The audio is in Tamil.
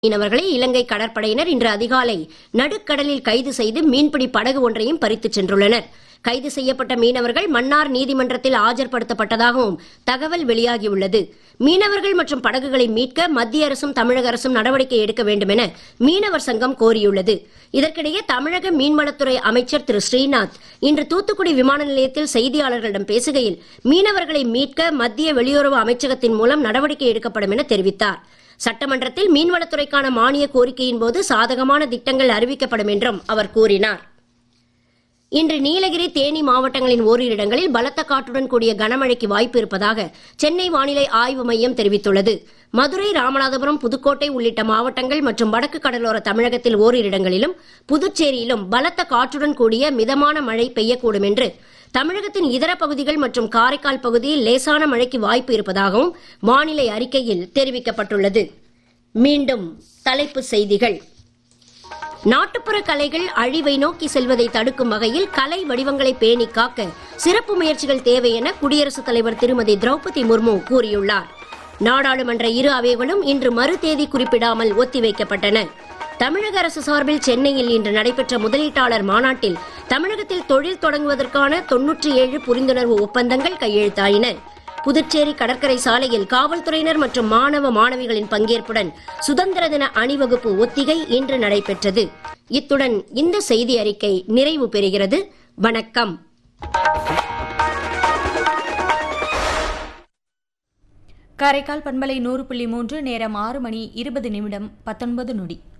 மீனவர்களை இலங்கை கடற்படையினர் இன்று அதிகாலை நடுக்கடலில் கைது செய்து மீன்பிடி படகு ஒன்றையும் பறித்துச் சென்றுள்ளனர் கைது செய்யப்பட்ட மீனவர்கள் மன்னார் நீதிமன்றத்தில் ஆஜர்படுத்தப்பட்டதாகவும் தகவல் வெளியாகியுள்ளது மீனவர்கள் மற்றும் படகுகளை மீட்க மத்திய அரசும் தமிழக அரசும் நடவடிக்கை எடுக்க வேண்டும் என மீனவர் சங்கம் கோரியுள்ளது இதற்கிடையே தமிழக மீன்வளத்துறை அமைச்சர் திரு ஸ்ரீநாத் இன்று தூத்துக்குடி விமான நிலையத்தில் செய்தியாளர்களிடம் பேசுகையில் மீனவர்களை மீட்க மத்திய வெளியுறவு அமைச்சகத்தின் மூலம் நடவடிக்கை எடுக்கப்படும் என தெரிவித்தார் சட்டமன்றத்தில் மீன்வளத்துறைக்கான மானிய கோரிக்கையின் போது சாதகமான திட்டங்கள் அறிவிக்கப்படும் என்றும் அவர் கூறினார் இன்று நீலகிரி தேனி மாவட்டங்களின் ஓரிரு இடங்களில் பலத்த காற்றுடன் கூடிய கனமழைக்கு வாய்ப்பு இருப்பதாக சென்னை வானிலை ஆய்வு மையம் தெரிவித்துள்ளது மதுரை ராமநாதபுரம் புதுக்கோட்டை உள்ளிட்ட மாவட்டங்கள் மற்றும் வடக்கு கடலோர தமிழகத்தில் ஓரிரு இடங்களிலும் புதுச்சேரியிலும் பலத்த காற்றுடன் கூடிய மிதமான மழை பெய்யக்கூடும் என்று தமிழகத்தின் இதர பகுதிகள் மற்றும் காரைக்கால் பகுதியில் லேசான மழைக்கு வாய்ப்பு இருப்பதாகவும் வானிலை அறிக்கையில் தெரிவிக்கப்பட்டுள்ளது மீண்டும் தலைப்புச் செய்திகள் நாட்டுப்புற கலைகள் அழிவை நோக்கி செல்வதை தடுக்கும் வகையில் கலை வடிவங்களை பேணி காக்க சிறப்பு முயற்சிகள் தேவை என குடியரசுத் தலைவர் திருமதி திரௌபதி முர்மு கூறியுள்ளார் நாடாளுமன்ற இரு அவைகளும் இன்று மறு தேதி குறிப்பிடாமல் ஒத்திவைக்கப்பட்டன தமிழக அரசு சார்பில் சென்னையில் இன்று நடைபெற்ற முதலீட்டாளர் மாநாட்டில் தமிழகத்தில் தொழில் தொடங்குவதற்கான தொன்னூற்றி ஏழு புரிந்துணர்வு ஒப்பந்தங்கள் கையெழுத்தாயின புதுச்சேரி கடற்கரை சாலையில் காவல்துறையினர் மற்றும் மாணவ மாணவிகளின் பங்கேற்புடன் சுதந்திர தின அணிவகுப்பு ஒத்திகை இன்று நடைபெற்றது இத்துடன் இந்த செய்தி அறிக்கை நிறைவு பெறுகிறது வணக்கம் காரைக்கால் பண்பலை நூறு புள்ளி மூன்று நேரம் ஆறு மணி இருபது நிமிடம் பத்தொன்பது நொடி